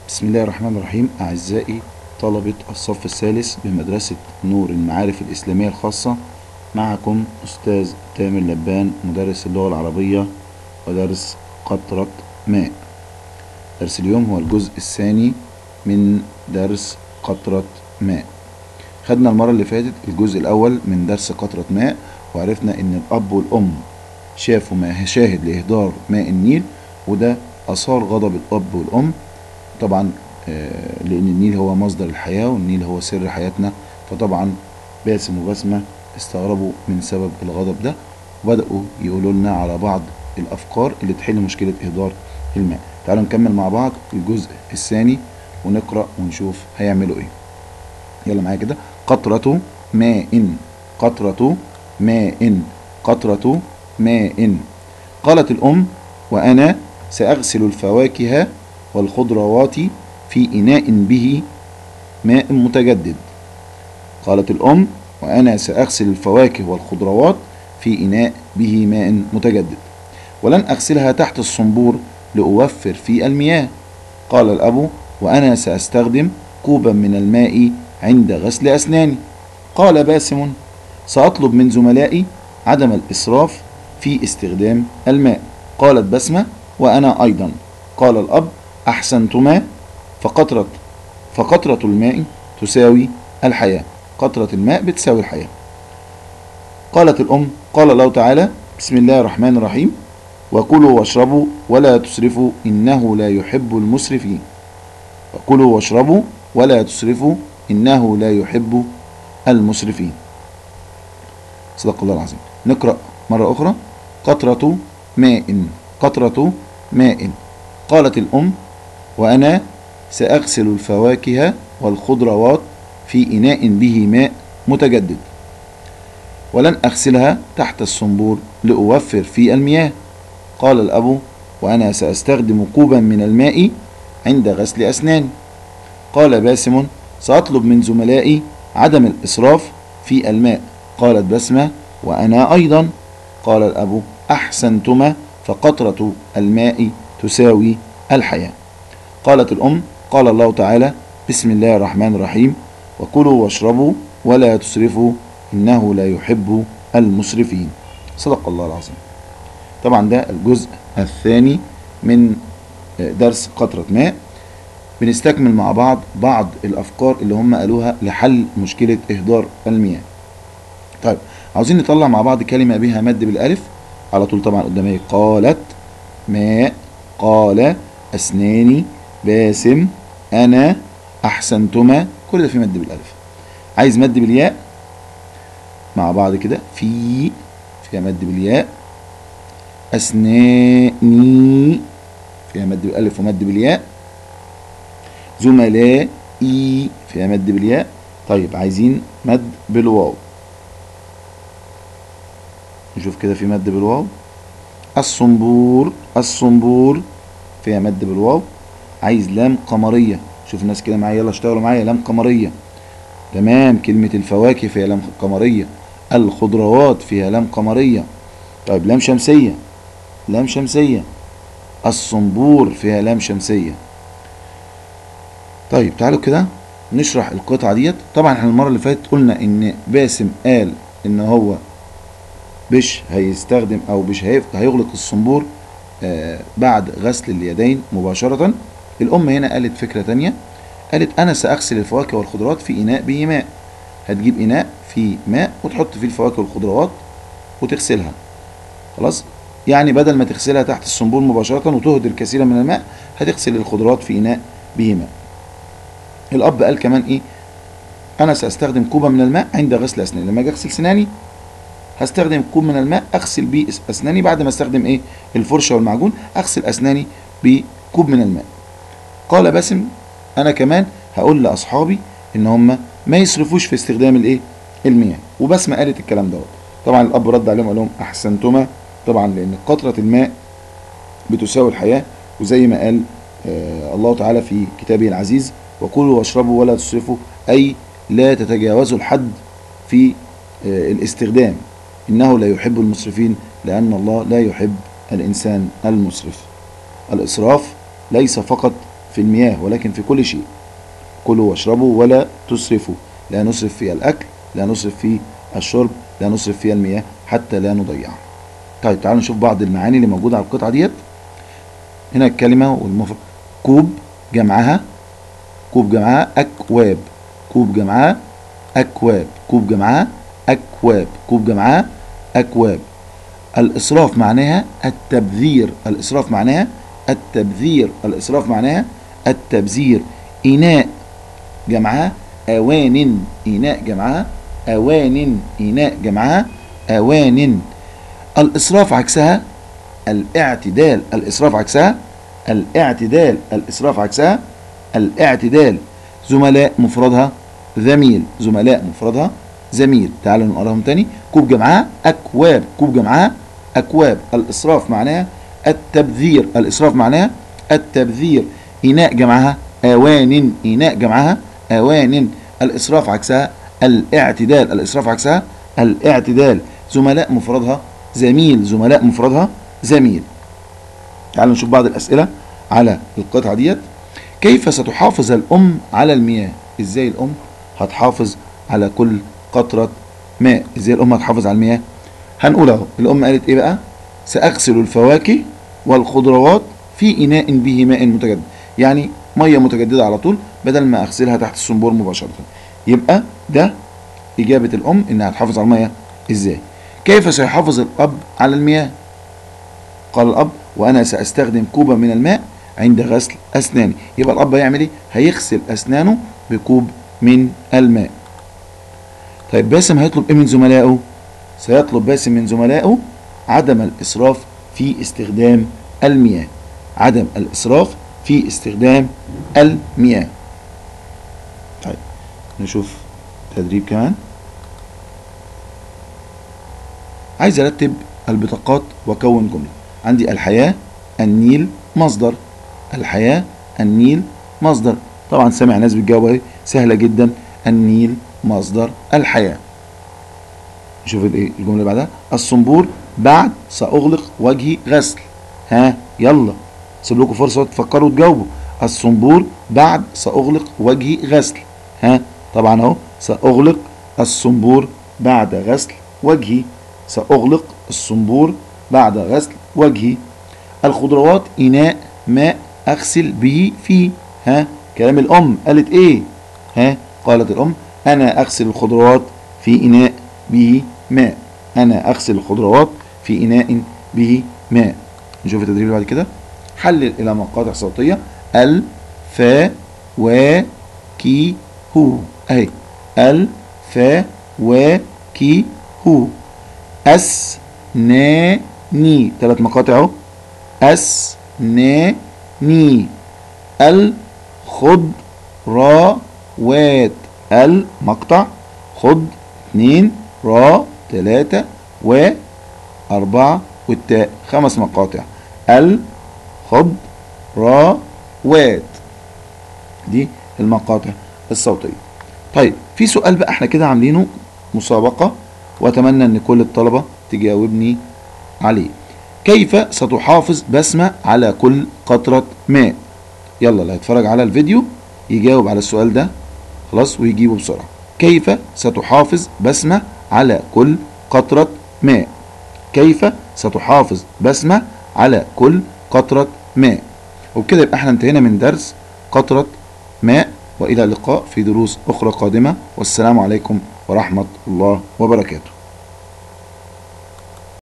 بسم الله الرحمن الرحيم أعزائي طلبة الصف الثالث بمدرسة نور المعارف الإسلامية الخاصة معكم أستاذ تامر لبان مدرس اللغة العربية ودرس قطرة ماء درس اليوم هو الجزء الثاني من درس قطرة ماء خدنا المرة اللي فاتت الجزء الأول من درس قطرة ماء وعرفنا إن الأب والأم شافوا مشاهد لإهدار ماء النيل وده أثار غضب الأب والأم طبعا آه، لأن النيل هو مصدر الحياة والنيل هو سر حياتنا فطبعا باسم وبسمة استغربوا من سبب الغضب ده وبدأوا يقولوا لنا على بعض الأفكار اللي تحل مشكلة إهدار الماء تعالوا نكمل مع بعض الجزء الثاني ونقرأ ونشوف هيعملوا إيه يلا معايا كده قطرة ماء قطرة ماء قطرة ماء قالت الأم وأنا سأغسل الفواكه والخضروات في إناء به ماء متجدد قالت الأم وأنا سأغسل الفواكه والخضروات في إناء به ماء متجدد ولن أغسلها تحت الصنبور لأوفر في المياه قال الأب وأنا سأستخدم كوبا من الماء عند غسل أسناني قال باسم سأطلب من زملائي عدم الإسراف في استخدام الماء قالت بسمة وأنا أيضا قال الأب أحسنتما فقطرة فقطرة الماء تساوي الحياة قطرة الماء بتساوي الحياة قالت الأم قال الله تعالى بسم الله الرحمن الرحيم وكلوا واشربوا ولا تسرفوا إنه لا يحب المسرفين وكلوا واشربوا ولا تسرفوا إنه لا يحب المسرفين صدق الله العظيم نقرأ مرة أخرى قطرة ماء قطرة ماء قالت الأم وأنا سأغسل الفواكه والخضروات في إناء به ماء متجدد ولن أغسلها تحت الصنبور لأوفر في المياه قال الأب وأنا سأستخدم كوبا من الماء عند غسل أسناني قال باسم سأطلب من زملائي عدم الإسراف في الماء قالت بسمة وأنا أيضا قال الأب أحسنتما فقطرة الماء تساوي الحياة قالت الأم قال الله تعالى بسم الله الرحمن الرحيم وكلوا واشربوا ولا تسرفوا إنه لا يحب المسرفين صدق الله العظيم طبعا ده الجزء الثاني من درس قطرة ماء بنستكمل مع بعض بعض الأفكار اللي هم قالوها لحل مشكلة إهدار المياه طيب عاوزين نطلع مع بعض كلمة بها مد بالألف على طول طبعا قدامي قالت ماء قال أسناني باسم أنا أحسنتما كل ده في مد بالألف عايز مد بالياء مع بعض كده في فيها مد بالياء أسناني فيها مد بالألف ومد بالياء زملائي فيها مد بالياء طيب عايزين مد بالواو نشوف كده في مد بالواو الصنبور الصنبور فيها مد بالواو عايز لام قمرية شوف الناس كده معايا يلا اشتغلوا معايا لام قمرية تمام كلمة الفواكه فيها لام قمرية الخضروات فيها لام قمرية طيب لام شمسية لام شمسية الصنبور فيها لام شمسية طيب تعالوا كده نشرح القطعة ديت طبعا احنا المرة اللي فاتت قلنا ان باسم قال ان هو مش هيستخدم او مش هيغلق الصنبور آه بعد غسل اليدين مباشرة الام هنا قالت فكرة تانية قالت انا ساغسل الفواكه والخضروات في اناء به ماء هتجيب اناء فيه ماء وتحط فيه الفواكه والخضروات وتغسلها خلاص يعني بدل ما تغسلها تحت الصنبور مباشرة وتهدر كثيرا من الماء هتغسل الخضروات في اناء به ماء الاب قال كمان ايه انا ساستخدم كوبا من الماء عند غسل اسناني لما اجي اغسل سناني هستخدم كوب من الماء اغسل بيه اسناني بعد ما استخدم ايه الفرشه والمعجون اغسل اسناني بكوب من الماء قال باسم انا كمان هقول لاصحابي ان هم ما يصرفوش في استخدام الايه المياه وبسمه قالت الكلام دوت طبعا الاب رد عليهم قال لهم احسنتما طبعا لان قطره الماء بتساوي الحياه وزي ما قال آه الله تعالى في كتابه العزيز وكلوا واشربوا ولا تسرفوا اي لا تتجاوزوا الحد في آه الاستخدام إنه لا يحب المسرفين لأن الله لا يحب الإنسان المسرف الإسراف ليس فقط في المياه ولكن في كل شيء كلوا واشربوا ولا تسرفوا لا نسرف في الأكل لا نسرف في الشرب لا نسرف في المياه حتى لا نضيعها طيب تعالوا نشوف بعض المعاني اللي موجودة على القطعة ديت هنا الكلمة والمفرد كوب جمعها كوب جمعها أكواب كوب جمعها أكواب كوب جمعها أكواب كوب جمعها أكواب الإسراف معناها التبذير الإسراف معناها التبذير الإسراف معناها التبذير إناء جمعها أوان إناء جمعها أوان إناء جمعها أوان الإسراف عكسها الاعتدال الإسراف عكسها الاعتدال الإسراف عكسها الاعتدال زملاء مفردها زميل زملاء مفردها زميل تعالوا نقراهم تاني كوب جمعها أكواب كوب جمعها أكواب الإسراف معناها التبذير الإسراف معناها التبذير إناء جمعها أوان إناء جمعها أوان الإسراف عكسها الاعتدال الإسراف عكسها الاعتدال زملاء مفردها زميل زملاء مفردها زميل تعالوا نشوف بعض الأسئلة على القطعة ديت كيف ستحافظ الأم على المياه إزاي الأم هتحافظ على كل قطرة ماء إزاي الأم هتحافظ على المياه هنقول أهو الأم قالت إيه بقى سأغسل الفواكه والخضروات في إناء به ماء متجدد يعني مية متجددة على طول بدل ما أغسلها تحت الصنبور مباشرة يبقى ده إجابة الأم إنها تحافظ على المياه إزاي كيف سيحافظ الأب على المياه قال الأب وأنا سأستخدم كوبا من الماء عند غسل أسناني يبقى الأب هيعمل إيه هيغسل أسنانه بكوب من الماء طيب باسم هيطلب إيه من زملائه سيطلب باسم من زملائه عدم الإسراف في استخدام المياه عدم الإسراف في استخدام المياه طيب نشوف تدريب كمان عايز ارتب البطاقات واكون جمله عندي الحياه النيل مصدر الحياه النيل مصدر طبعا سامع ناس بتجاوب اهي سهله جدا النيل مصدر الحياه نشوف الايه الجمله اللي بعدها الصنبور بعد ساغلق وجهي غسل ها يلا سيب لكم فرصه تفكروا وتجاوبوا الصنبور بعد ساغلق وجهي غسل ها طبعا اهو ساغلق الصنبور بعد غسل وجهي سأغلق الصنبور بعد غسل وجهي الخضروات إناء ماء أغسل به فيه ها كلام الأم قالت إيه ها قالت الأم أنا أغسل الخضروات في إناء به ماء أنا أغسل الخضروات في إناء به ماء نشوف التدريب اللي بعد كده حلل إلى مقاطع صوتية ال فا و كي هو أهي ال فا و كي هو أس نا ني ثلاث مقاطع اهو أس نا ني الخض را وات المقطع خض اتنين را تلاتة و أربعة والتاء خمس مقاطع الخض را وات دي المقاطع الصوتية طيب في سؤال بقى احنا كده عاملينه مسابقة واتمنى ان كل الطلبة تجاوبني عليه كيف ستحافظ بسمة على كل قطرة ماء يلا اللي هيتفرج على الفيديو يجاوب على السؤال ده خلاص ويجيبه بسرعة كيف ستحافظ بسمة على كل قطرة ماء كيف ستحافظ بسمة على كل قطرة ماء وبكده يبقى احنا انتهينا من درس قطرة ماء وإلى اللقاء في دروس أخرى قادمة والسلام عليكم ورحمة الله وبركاته